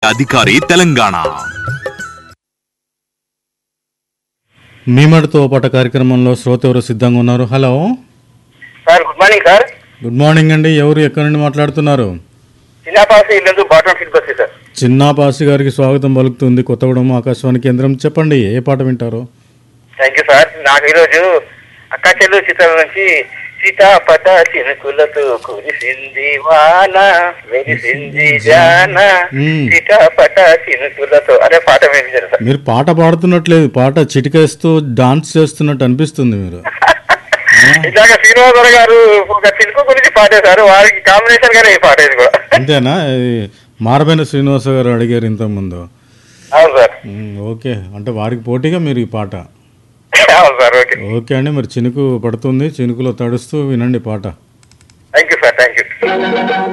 అధికారి తెలంగాణ మీమడితో పాట కార్యక్రమంలో శ్రోత ఎవరు సిద్ధంగా ఉన్నారు hello sir good morning sir good morning అండి ఎవరు ఎక్కడి నుండి మాట్లాడుతున్నారు చిన్నపాసి ఇల్లు bottom field bus sir Chinnapasi గారికి స్వాగతం పలుకుతుంది కొత్తగూడెం ఆకాశవాణి కేంద్రం చెప్పండి ఏ పాట వింటారు థ్యాంక్ యూ సార్ నాకు ఈరోజు అక్క చెల్లు చిత్రం నుంచి సీతాపట చినుకులతో కురిసింది వాన వెలిసింది జాన మ్మ్. సీతాపట చినుకులతో అనే పాట వినిపించారు సార్ మీరు పాట పాడుతున్నట్లేదు పాట చిటికేస్తూ డాన్స్ చేస్తున్నట్టు అనిపిస్తుంది మీరు ఇలాగ శ్రీనివాసరావు గారు ఒక చినుకు గురించి పాడేశారు వారికి కాంబినేషన్ గానే ఈ పాట ఇది కూడా అంతేనా ఇది మారబైన శ్రీనివాస గారు అడిగారు ఇంతకుముందు అవును సార్ మ్, ఓకే అంటే వారికి పోటీగా మీరు ఈ పాట అవును సార్ ఓకే ఓకే అండి మరి చినుకు పడుతుంది చినుకులో తడుస్తూ వినండి పాట thank you sir thank you